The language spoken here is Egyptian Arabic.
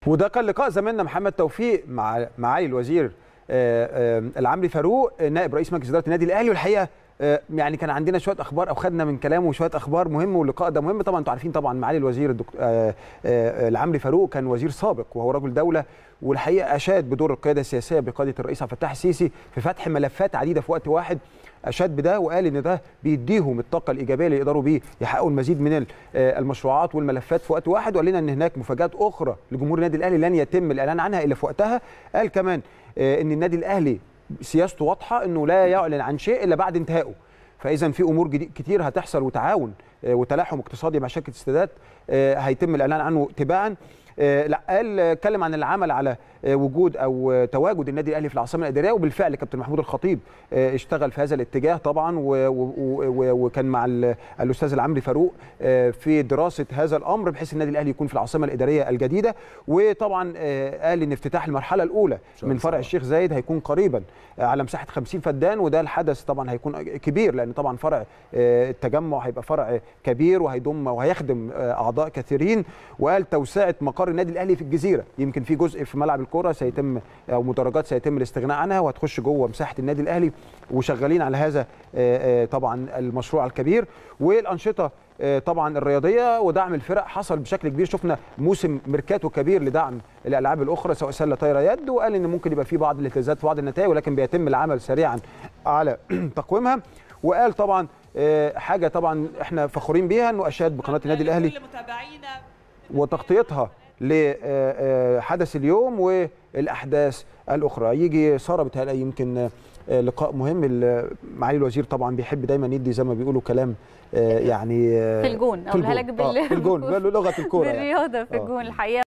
وده كان لقاء زميلنا محمد توفيق مع معالي الوزير آه، آه، العمري فاروق آه، نائب رئيس مجلس اداره النادي الاهلي والحقيقه آه، يعني كان عندنا شويه اخبار او خدنا من كلامه شويه اخبار مهمه واللقاء ده مهم طبعا انتوا عارفين طبعا معالي الوزير الدكتور آه، آه، العمري فاروق كان وزير سابق وهو رجل دوله والحقيقه اشاد بدور القياده السياسيه بقياده الرئيس عبد الفتاح السيسي في فتح ملفات عديده في وقت واحد اشاد بده وقال ان ده بيديهم الطاقه الايجابيه اللي يقدروا بيه يحققوا المزيد من ال- آه، المشروعات والملفات في وقت واحد وقال لنا ان هناك مفاجات اخرى لجمهور النادي الاهلي لن يتم الاعلان عنها الا في وقتها قال كمان آه، ان النادي الاهلي سياسته واضحه انه لا يعلن عن شيء الا بعد انتهائه فاذا في امور جديد كتير هتحصل وتعاون آه، وتلاحم اقتصادي مع شركه السادات آه، هيتم الاعلان عنه تباعا آه، لا قال آه، اتكلم عن العمل على آه، وجود او آه، تواجد النادي الاهلي في العاصمه الاداريه وبالفعل كابتن محمود الخطيب آه، اشتغل في هذا الاتجاه طبعا و- و- و- وكان مع ال- الاستاذ العمري فاروق آه، في دراسه هذا الامر بحيث النادي الاهلي يكون في العاصمه الاداريه الجديده وطبعا آه، قال ان افتتاح المرحله الاولى من فرع الشيخ زايد هيكون قريبا آه، على مساحه 50 فدان وده الحدث طبعا هيكون كبير لان طبعا فرع آه، التجمع هيبقى فرع كبير وهيضم وهيخدم آه، اعضاء كثيرين وقال توسعه مقر النادي الاهلي في الجزيره يمكن في جزء في ملعب الكره سيتم او مدرجات سيتم الاستغناء عنها وهتخش جوه مساحه النادي الاهلي وشغالين على هذا آه، آه، طبعا المشروع الكبير والانشطه آه، طبعا الرياضيه ودعم الفرق حصل بشكل كبير شفنا موسم ميركاتو كبير لدعم الالعاب الاخرى سواء سله طايره يد وقال ان ممكن يبقى في بعض الاهتزازات في بعض النتائج ولكن بيتم العمل سريعا على تقويمها وقال طبعا آه، حاجه طبعا احنا فخورين بيها انه اشاد بقناه النادي الاهلي كل متابعينا وتغطيتها لحدث اليوم والاحداث الاخرى يجي ساره بتهيألي يمكن آه، لقاء مهم ال- معالي الوزير طبعا بيحب دايما يدي زي ما بيقولوا كلام آه، يعني آه، في الجون في اقولها لك الجون. آه، بال... في الجون بلغه الكوره يعني. بالرياضه في آه. الجون الحقيقه